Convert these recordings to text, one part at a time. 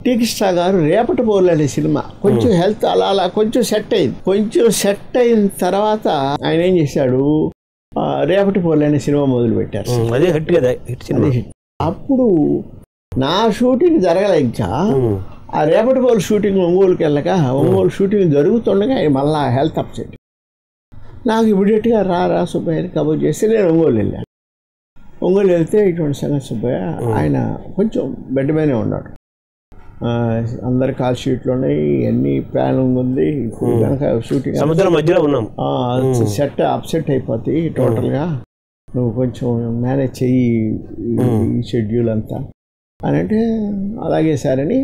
Tea Krishna గారు రేపటి పౌర్లు అనే సినిమా కొంచెం హెల్త్ అలా అలా కొంచెం సెట్ అయింది కొంచెం సెట్ అయిన తర్వాత ఆయన ఏం చేశాడు ఆ, రేపటి పౌర్లు అనే సినిమా మొదలు పెట్టారు ఉమ్, అదే హిట్ కదా హిట్ సినిమా అది hit. అప్పుడు నా షూటింగ్ జరగలే ఇంకా ఉమ్, ఆ రేపటి పౌర్లు షూటింగ్ ఒంగోలుకి వెళ్ళక ఒంగోలు షూటింగ్ జరుగుతుండగా ఆయన మళ్ళా హెల్త్ అప్సెట్ నాకు ఇమీడియట్గా రా రా సుబ్బయ్యని కబుర్ చేసి నేను ఒంగోలు వెళ్ళాను ఒంగోలు వెళ్తే ఇటువంటి సంగతి సుబ్బయ్య ఆయన కొంచెం బెడ్ మీదనే ఉన్నాడు ఆ, అందరి కాల్ షీట్లు ఉన్నాయి అన్ని ప్లానింగ్ ఉంది ఇప్పుడు కనుక షూటింగ్ సముద్రం మధ్యలో ఉన్నాం సెట్ అప్సెట్ అయిపోతాయి టోటల్గా నువ్వు కొంచెం మేనేజ్ చెయ్యి ఈ- ఈ షెడ్యూల్ అంతా అని అంటే అలాగే సార్ అని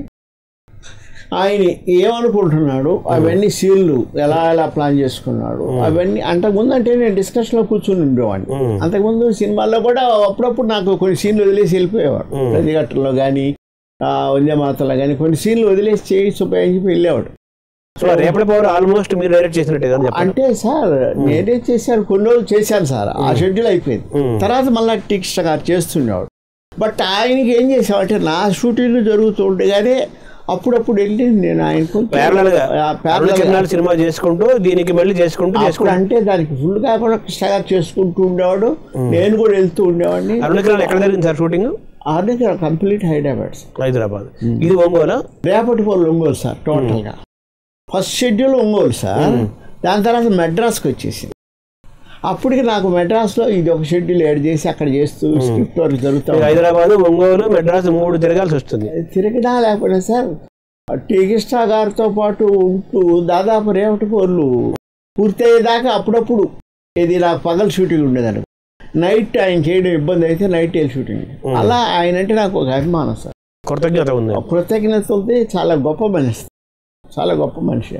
ఆయన ఏమనుకుంటున్నాడు అవన్నీ సీన్లు ఎలా ఎలా ప్లాన్ చేసుకున్నాడు అవన్నీ అంతకుముందు అంటే నేను డిస్కషన్లో కూర్చుని ఉండేవాడిని ఉమ్, అంతకుముందు సినిమాల్లో కూడా అప్పుడప్పుడు నాకు కొన్ని సీన్లు వదిలేసి వెళ్ళిపోయేవాడు ప్రతిఘట్టంలో కానీ వందేమాతలో కానీ కొన్ని సీన్లు వదిలేసి చేయి సుబ్బయ్య చెప్పి వెళ్ళేవాడు సో ఆ రేపటి పవర్ ఆల్మోస్ట్ మీరు డైరెక్ట్ చేసినట్టే కదా చెప్పండి అంటే సార్ నేనే చేశాను కొన్ని రోజులు చేశాను సార్ ఆ షెడ్యూల్ అయిపోయింది ఉమ్, తర్వాత మళ్ళీ టిక్స్ గారు చేస్తుండేవాడు బట్ ఆయనకి ఏం చేసామంటే నా షూటింగ్ జరుగుతూ ఉండగానే అప్పుడప్పుడు వెళ్ళి నేను ఆయనకు ప్యారలల్ గా ఆ, అరుణ parallel గా. కిరణాలు సినిమా చేసుకుంటూ దీనికి మళ్ళీ చేసుకుంటూ అప్పుడు చేసుకుంటూ అంటే దానికి ఫుల్ గా కూడా కృష్ణ గారు చేసుకుంటూ ఉండేవాడు నేను కూడా వెళ్తూ ఉండేవాడిని అరుణ కిరణాలు ఎక్కడ జరిగింది sir shooting order complete Hyderabad sir Hyderabad ఇది ఒంగోలా రేపటి పోలు ఒంగోలు సార్ టోటల్గా ఫస్ట్ షెడ్యూల్ ఒంగోలు సార్ దాని తర్వాత మెడ్రాస్కి వచ్చేసింది అప్పటికి నాకు మెడ్రాస్లో ఇది ఒక షెడ్యూల్ యాడ్ చేసి అక్కడ చేస్తూ స్క్రిప్ట్ వర్క్ జరుగుతూ మీకు హైదరాబాద్ ఒంగోలు మెడ్రాస్ మూడు తిరగాల్సి వస్తుంది తిరగడా లేకపోతే సార్ టీ కృష్ణ గారితో పాటు ఉంటూ దాదాపు రేపటి పోర్లు పూర్తయ్యేదాకా అప్పుడప్పుడు ఇది నాకు పగల షూటింగ్ ఉండేదాన్ని నైట్ ఆయన చేయడం ఇబ్బంది అయితే నైట్ వెళ్ళి షూటింగ్ అలా ఆయన అంటే నాకు ఒక అభిమానం సార్ కృతజ్ఞత ఉంది కృతజ్ఞత ఉంది చాలా గొప్ప మనిషి చాలా గొప్ప మనిషి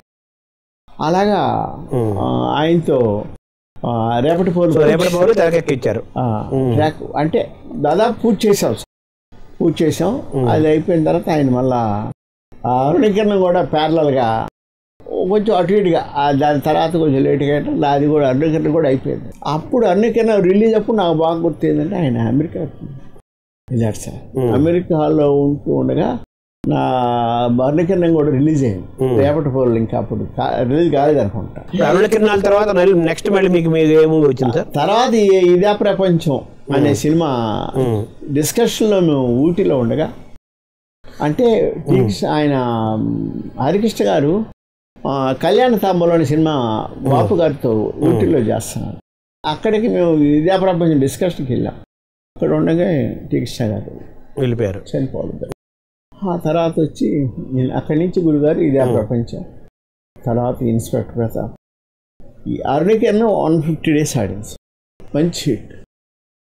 అలాగా ఉమ్. ఆ, ఆయనతో ఆ, రేపటి పోరు సో రేపటి పవర్ తెరకెక్కిచ్చారు ఆ, ట్రాక్ అంటే దాదాపు పూజ చేసాం సార్. పూజ చేసాం అది అయిపోయిన తర్వాత ఆయన మళ్ళా ఆ అరుణీకరణ కూడా ప్యారలల్గా కొంచెం అటు ఇటుగా ఆ దాని తర్వాత కొంచెం లేట్గా అయితే అది కూడా అరుణీకరణ కూడా అయిపోయింది అప్పుడు అరుణీకరణ రిలీజ్ అప్పుడు నాకు బాగా గుర్తు ఏంటంటే ఆయన అమెరికా వెళ్ళాడు సార్ అమెరికాలో ఉంటూ ఉండగా నా అరుణీకరణ కూడా రిలీజ్ అయింది రేపటి పోలు ఇంకా అప్పుడు కా- రిలీజ్ కాలేదు అనుకుంటా అరుణ కిరణాల తర్వాత నెక్స్ట్ మళ్ళీ మీకు మీకు ఏ మూవీ వచ్చింది సార్ తర్వాత ఈ ఇదే ప్రపంచం అనే సినిమా ఉమ్. డిస్కషన్లో మేము ఊటీలో ఉండగా అంటే టీక్స్ ఆయన హరికృష్ణ గారు ఆ, కళ్యాణ తాంబూలం అనే సినిమా బాపు గారితో ఊటీలో చేస్తున్నారు అక్కడికి మేము ఇదే ప్రపంచం డిస్కషన్కి వెళ్ళాం అక్కడ ఉండగా టీకృష్ణ గారు వెళ్ళిపోయారు చనిపోవడం ఆ తర్వాత వచ్చి నేను అక్కడి నుంచి గురుగారు ఇదే ప్రపంచం తర్వాత ఇన్స్పెక్టర్ ప్రతాప్ ఈ అరుణికన్నా వన్ ఫిఫ్టీ డేస్ ఆడింది మంచి హిట్